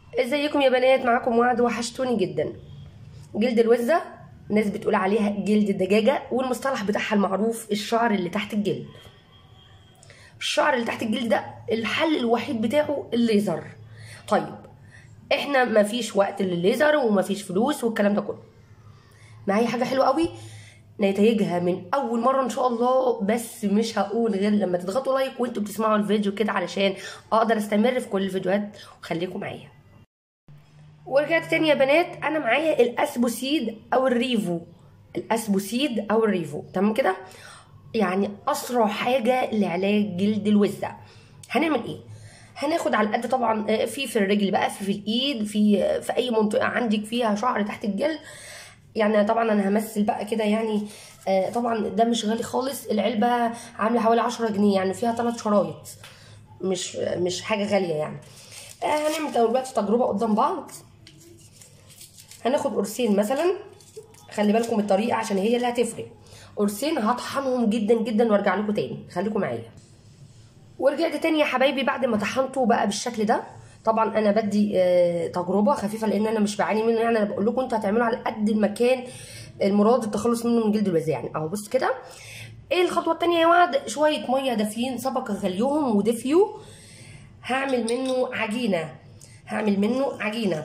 ازيكم يا بنات معاكم وعد وحشتوني جدا جلد الوزه ناس بتقول عليها جلد الدجاجه والمصطلح بتاعها المعروف الشعر اللي تحت الجلد الشعر اللي تحت الجلد ده الحل الوحيد بتاعه الليزر طيب احنا مفيش وقت للليزر ومفيش فلوس والكلام ده كله معايا حاجه حلوه قوي نتائجها من اول مره ان شاء الله بس مش هقول غير لما تضغطوا لايك وانتوا بتسمعوا الفيديو كده علشان اقدر استمر في كل الفيديوهات وخليكم معايا ورجعت تاني يا بنات انا معايا الاسبوسيد او الريفو الاسبوسيد او الريفو تمام كده يعني اسرع حاجه لعلاج جلد الوزه هنعمل ايه هناخد على قد طبعا في في الرجل بقى في في الايد في في اي منطقه عندك فيها شعر تحت الجلد يعني طبعا انا همثل بقى كده يعني آه طبعا ده مش غالي خالص العلبه عامله حوالي 10 جنيه يعني فيها ثلاث شرايط مش مش حاجه غاليه يعني آه هنعمل دلوقتي تجربه قدام بعض هناخد قرصين مثلا خلي بالكم الطريقه عشان هي اللي هتفرق قرصين هطحنهم جدا جدا وارجع لكم تاني خليكم معايا ورجعت تاني يا حبايبي بعد ما طحنته بقى بالشكل ده طبعا انا بدي آه تجربه خفيفه لان انا مش بعاني منه يعني انا بقول لكم انتوا هتعملوا على قد المكان المراد التخلص منه من جلد الوزه يعني اهو بص كده ايه الخطوه الثانيه يا وعد شويه ميه دافيين سبق غليهم ودفيوا هعمل منه عجينه هعمل منه عجينه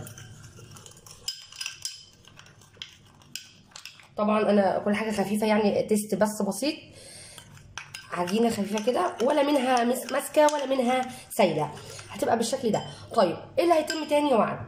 طبعا انا كل حاجه خفيفه يعني تيست بس بسيط عجينه خفيفه كده ولا منها ماسكه ولا منها سايله هتبقى بالشكل ده طيب ايه اللي هيتم تاني يا وعد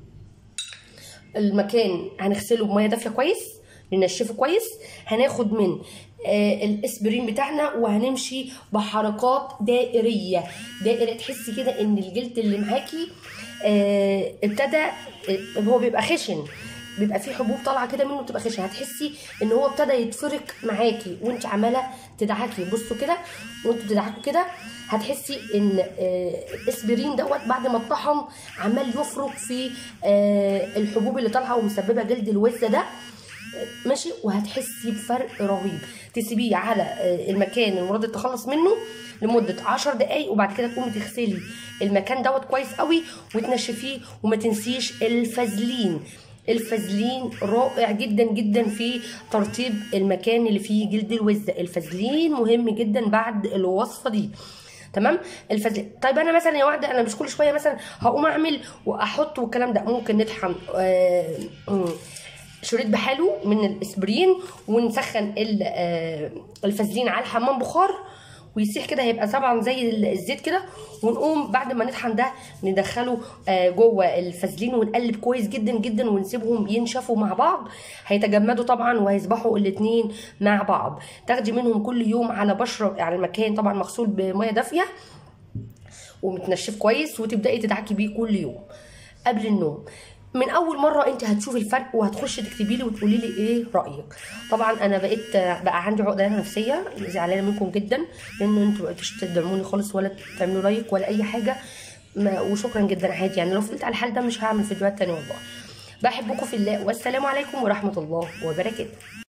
المكان هنغسله بميه دافيه كويس ننشفه كويس هناخد من آه الاسبرين بتاعنا وهنمشي بحركات دائريه دائره تحسي كده ان الجلد اللي معاكي آه ابتدى هو بيبقى خشن بيبقى فيه حبوب طالعه كده منه بتبقى خشنه هتحسي ان هو ابتدى يتفرك معاكي وانت عماله تدعكي بصوا كده وانتوا بتدعكوا كده هتحسي ان الاسبرين دوت بعد ما اتطحن عمال يفرك في الحبوب اللي طالعه ومسببه جلد الوزه ده ماشي وهتحسي بفرق رهيب تسيبيه على المكان المراد التخلص منه لمده 10 دقايق وبعد كده تقومي تغسلي المكان دوت كويس قوي وتنشفيه وما تنسيش الفازلين الفازلين رائع جدا جدا في ترطيب المكان اللي فيه جلد الوزه الفازلين مهم جدا بعد الوصفه دي تمام الفازلين طيب انا مثلا يا واحده انا مش كل شويه مثلا هقوم اعمل واحط والكلام ده ممكن نطحن آه شريط بحاله من الاسبرين ونسخن الفازلين على الحمام بخار ويسيح كده هيبقى طبعا زي الزيت كده ونقوم بعد ما نطحن ده ندخله جوه الفازلين ونقلب كويس جدا جدا ونسيبهم ينشفوا مع بعض هيتجمدوا طبعا وهيصبحوا الاثنين مع بعض تاخدي منهم كل يوم على بشره على المكان طبعا مغسول بميه دافيه ومتنشف كويس وتبداي تدعكي بيه كل يوم قبل النوم من اول مره انت هتشوفي الفرق وهتخشي تكتبي لي وتقولي لي ايه رايك طبعا انا بقيت بقى عندي عقده نفسيه زعلانه منكم جدا لان انتوا بقيتوش تدعموني خالص ولا تعملوا لايك ولا اي حاجه وشكرا جدا عادي يعني لو فضلت على الحال ده مش هعمل فيديوهات تانية والله بحبكم في الله والسلام عليكم ورحمه الله وبركاته